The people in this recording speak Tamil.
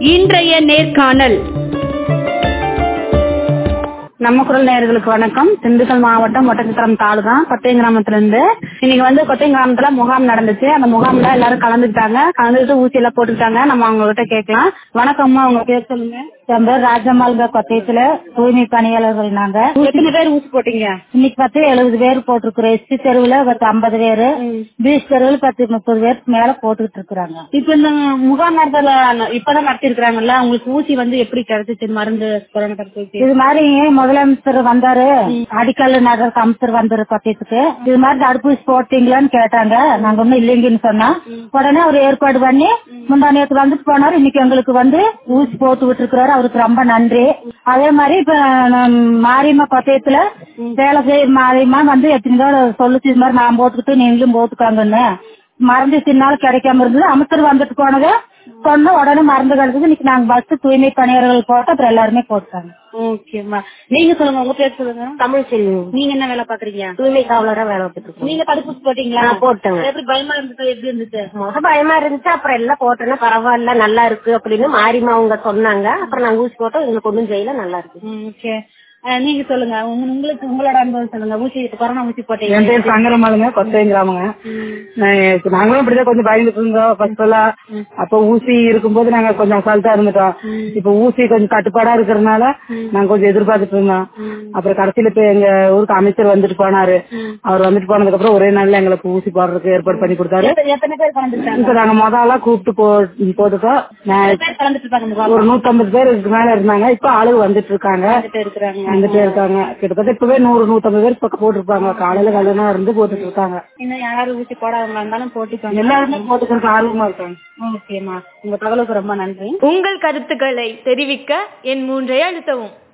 இன்றைய நேர்காணல் நம்ம குரல் நேயர்களுக்கு வணக்கம் திண்டுக்கல் மாவட்டம் ஒட்டச்சத்திரம் தாலுகா கொட்டை கிராமத்துல இருந்து இன்னைக்கு வந்து கொட்டை கிராமத்துல முகாம் நடந்துச்சு அந்த முகாம்ல எல்லாரும் கலந்துக்கிட்டாங்க கலந்துக்கிட்டு ஊசி எல்லாம் போட்டுக்கிட்டாங்க நம்ம அவங்க கிட்ட கேட்கலாம் வணக்கம்மா உங்க பேர் சொல்லுங்க என் பேர் ராஜம்மாள்ங்க கொத்தையத்துல தூய்மை பணியாளர்கள் நாங்க எத்தனை பேர் ஊசி போட்டீங்க இன்னைக்கு பத்து எழுபது பேர் போட்டிருக்கிறோம் எஸ்சி தெருவுல பத்து ஐம்பது பேரு பீச் தெருவுல பத்து முப்பது பேருக்கு மேல போட்டுக்கிட்டு இருக்கிறாங்க இப்ப இந்த முகாம் நடத்தல இப்பதான் நடத்தி இருக்காங்கல்ல உங்களுக்கு ஊசி வந்து எப்படி கிடைச்சிச்சு மருந்து கொரோனா தடுப்பூசி இது மாதிரி முதலமைச்சர் வந்தாரு அடிக்கல் நகருக்கு அமைச்சர் வந்தாரு கொத்தையத்துக்கு இது மாதிரி தடுப்பூசி போட்டீங்களான்னு கேட்டாங்க நாங்க ஒண்ணும் இல்லைங்கன்னு சொன்னா உடனே அவர் ஏற்பாடு பண்ணி முந்தா நேத்து வந்துட்டு போனாரு இன்னைக்கு எங்களுக்கு வந்து ஊசி போட்டு விட்டுருக்கிறாரு அவருக்கு ரொம்ப நன்றி அதே மாதிரி இப்ப நம் மாரியம்மா கொத்தையத்துல வேலை செய்ய மாரியம்மா வந்து எத்தனை சொல்லுச்சு இது மாதிரி நான் போட்டுக்கிட்டு நீங்களும் போட்டுக்காங்கன்னு மருந்து தின்னாலும் கிடைக்காம இருந்தது அமைச்சர் வந்துட்டு போனது சொன்ன உடனே மருந்து கிடைச்சது இன்னைக்கு நாங்க பஸ் தூய்மை பணியாளர்கள் போட்டு அப்புறம் எல்லாருமே போட்டாங்க ஓகேம்மா நீங்க சொல்லுங்க உங்க பேர் சொல்லுங்க தமிழ் செல்வி நீங்க என்ன வேலை பாக்குறீங்க தூய்மை காவலரா வேலை பார்த்துட்டு இருக்கோம் நீங்க தடுப்பூசி போட்டீங்களா நான் போட்டேங்க எப்படி பயமா இருந்துச்சு எப்படி இருந்துச்சு முத பயமா இருந்துச்சு அப்புறம் எல்லாம் போட்டோன்னா பரவாயில்ல நல்லா இருக்கு அப்படின்னு மாரிமா அவங்க சொன்னாங்க அப்புறம் நாங்க ஊசி போட்டோம் எங்களுக்கு ஒண்ணும் செய்யல நல்லா இருக்கு ஓகே நீங்க சொல்லுங்க உங்க- உங்களுக்கு உங்களோட அனுபவம் சொல்லுங்க ஊசி கொரோனா ஊசி என் போட்டீங்க பேர் சங்கரமாளுங்க கொத்தை கிராமங்க நான் இப்ப நாங்களும் இப்படிதான் கொஞ்சம் பயந்துட்டு இருந்தோம் ஃபர்ஸ்ட் எல்லாம் அப்ப ஊசி இருக்கும்போது நாங்க கொஞ்சம் அசால்ட்டா இருந்துட்டோம் இப்ப ஊசி கொஞ்சம் கட்டுப்பாடா இருக்கிறதுனால நாங்க கொஞ்சம் எதிர்பார்த்துட்டு இருந்தோம் அப்புறம் கடைசியில இப்ப எங்க ஊருக்கு அமைச்சர் வந்துட்டு போனாரு அவர் வந்துட்டு போனதுக்கு அப்புறம் ஒரே நாள்ல எங்களுக்கு ஊசி போடுறதுக்கு ஏற்பாடு பண்ணி கொடுத்தாரு எத்த- எத்தனை பேர் கலந்துட்டாங்க இப்ப நாங்க முதல்ல கூப்பிட்டு போ போட்டுட்டோம் நான் பேர் கலந்துட்டு இருப்பாங்க முகாம் ஒரு நூத்தம்பது பேர் இதுக்கு மேல இருந்தாங்க இப்ப ஆளுங்க வந்துட்டு இருக்காங்க வந்துட்டு இருக்கிறாங்க வந்துட்டே இருக்காங்க கிட்டத்தட்ட இப்பவே நூறு நூத்தம்பது பேர் பக்கம் போட்டிருப்பாங்க காலையில காலையில இருந்து போட்டுட்டு இருக்காங்க இன்னும் யாரும் ஊசி போடாதவங்களா இருந்தாலும் போட்டுக்கோங்க எல்லாருமே போட்டுக்கிறதுக்கு ஆர்வமா இருக்காங்க ஓகேம்மா உங்க தகவலுக்கு ரொம்ப நன்றி உங்கள் கருத்துக்களை தெரிவிக்க என் மூன்றை அழுத்தவும்